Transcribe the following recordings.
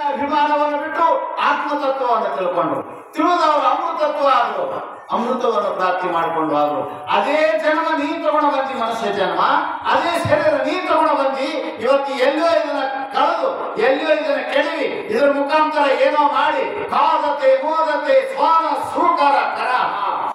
ಅಭಿಮಾನವನ್ನು ಬಿಟ್ಟು ಆತ್ಮತತ್ವವನ್ನು ತಿಳ್ಕೊಂಡ್ರು ತಿಳಿದವರು ಅಮೃತತ್ವ ಆದ್ರು ಅಮೃತವನ್ನು ಪ್ರಾಪ್ತಿ ಮಾಡಿಕೊಂಡು ಆದ್ರು ಅದೇ ಜನ್ಮ ನೀ ತಗೊಂಡು ಬಂದಿ ಮನುಷ್ಯ ಜನ್ಮ ಅದೇ ಶರೀರ ನೀ ತಗೊಂಡು ಬಂದಿ ಇವತ್ತು ಎಲ್ಲೋ ಇದನ್ನ ಕಳೆದು ಎಲ್ಲೋ ಇದನ್ನ ಕೆಡವಿ ಇದರ ಮುಖಾಂತರ ಏನೋ ಮಾಡಿ ಕಾದತೆ ಮೋದತೆ ಸ್ವಾನ ಸೂಕರ ಕರಹ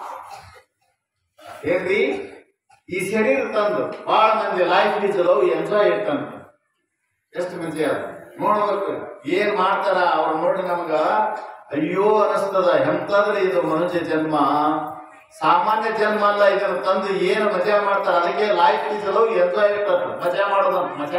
ಏನ್ರಿ ಈ ಶರೀರ ತಂದು ಬಹಳ ಮಂದಿ ಲೈಫ್ ಈಸ್ ಲವ್ ಎಂಜಾಯ್ ಇಟ್ಟಂತ ಎಷ್ಟು ಮಂದಿ ಅದ ನೋಡ್ಬೇಕು ಏನ್ ಮಾಡ್ತಾರ ಅವ್ರು ನೋಡಿ ನಮಗ ಅಯ್ಯೋ ಅನಿಸ್ತದ ಎಂತಂದ್ರೆ ಇದು ಮನುಷ್ಯ ಜನ್ಮ ಸಾಮಾನ್ಯ ಜನ್ಮ ಅಲ್ಲ ಇದನ್ನ ತಂದು ಏನು ಮಜಾ ಮಾಡ್ತಾರ ಅದಕ್ಕೆ ಲೈಫ್ ಈಸ್ ಲವ್ ಎಂಜಾಯ್ ಇರ್ತದ ಮಜಾ ಮಾಡೋದಂತ ಮಜಾ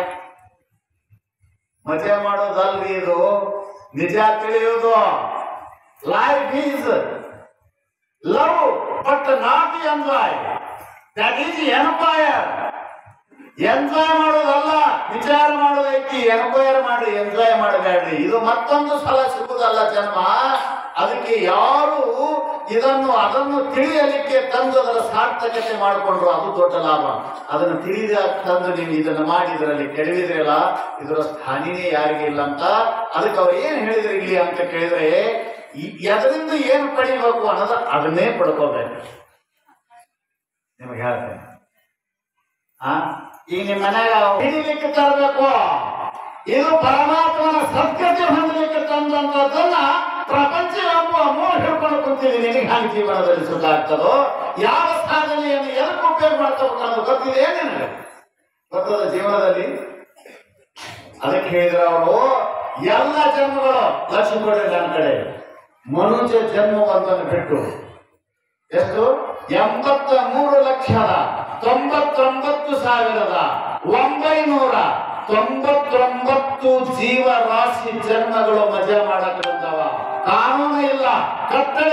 ಮಜಾ ಮಾಡೋದಲ್ರಿ ಇದು ನಿಜ ತಿಳಿಯೋದು life is love but not enjoy that is ಎನ್ಪೈರ್ ಎಂಜಾಯ್ ಮಾಡೋದಲ್ಲ ವಿಚಾರ ಮಾಡೋದೈತಿ ಎನ್ಕ್ವೈರ್ ಮಾಡಿ ಎಂಜಾಯ್ ಮಾಡಬೇಡ್ರಿ ಇದು ಮತ್ತೊಂದು ಸಲ ಸಿಗುವುದಲ್ಲ ಜನ್ಮ ಅದಕ್ಕೆ ಯಾರು ಇದನ್ನು ಅದನ್ನು ತಿಳಿಯಲಿಕ್ಕೆ ತಂದು ಅದರ ಸಾರ್ಥಕತೆ ಮಾಡಿಕೊಂಡ್ರು ಅದು ದೊಡ್ಡ ಲಾಭ ಅದನ್ನು ತಿಳಿದ ತಂದು ನೀವು ಇದನ್ನು ಮಾಡಿ ಇದರಲ್ಲಿ ಕೆಡವಿದ್ರಲ್ಲ ಇದರ ಹಾನಿನೇ ಯಾರಿಗೆ ಇಲ್ಲ ಅಂತ ಅದಕ್ಕೆ ಅವ್ರು ಏನ್ ಹೇಳಿದ್ರು ಇಲ್ಲಿ ಅಂತ ಕೇಳಿದ್ರೆ ಈ- ಎದರಿಂದ ಏನು ಪಡಿಬೇಕು ಅನ್ನೋದು ಅದನ್ನೇ ಪಡ್ಕೋಬೇಕು ನಿಮಗೆ ಹೇಳ್ತೇನೆ ಆ ಈಗ ನಿಮ್ಮ ಮನೆಯಾಗ ಹಿಡಿಲಿಕ್ಕೆ ತರಬೇಕು ಇದು ಪರಮಾತ್ಮನ ಸದ್ಗತಿ ಹೊಂದಲಿಕ್ಕೆ ತಂದಂತದ್ದನ್ನ ಪ್ರಪಂಚ ಎಂಬ ಮೂಲ ಹಿಡ್ಕೊಂಡು ಕುಂತಿದೆ ನಿನಗೆ ಹಾಗೆ ಜೀವನದಲ್ಲಿ ಸುಖ ಆಗ್ತದೋ ಯಾವ ಸಾಧನೆಯನ್ನು ಎದಕ್ಕೆ ಉಪಯೋಗ ಮಾಡ್ಕೋಬೇಕು ಅನ್ನೋದು ಗೊತ್ತಿದೆ ನಿನಗೆ ಗೊತ್ತದ ಜೀವನದಲ್ಲಿ ಅದಕ್ಕೆ ಹೇಳಿದ್ರು ಅವರು ಎಲ್ಲ ಜನ್ಮಗಳು ಲಕ್ಷ್ಮಿ ಕೊಡ್ರಿ ನನ್ನ ಕಡೆ ಮನುಷ್ಯ ಜನ್ಮವೊಂದನ್ನು ಬಿಟ್ಟು ಎಷ್ಟು ಎಂಬತ್ತ ಮೂರು ಲಕ್ಷದ ತೊಂಬತ್ತೊಂಬತ್ತು ಸಾವಿರದ ಒಂಬೈನೂರ ತೊಂಬತ್ತೊಂಬತ್ತು ಜೀವರಾಶಿ ಜನ್ಮಗಳು ಮಜಾ ಮಾಡಕ್ ಬಂದವ ಕಾನೂನು ಇಲ್ಲ ಕಟ್ಟಳೆ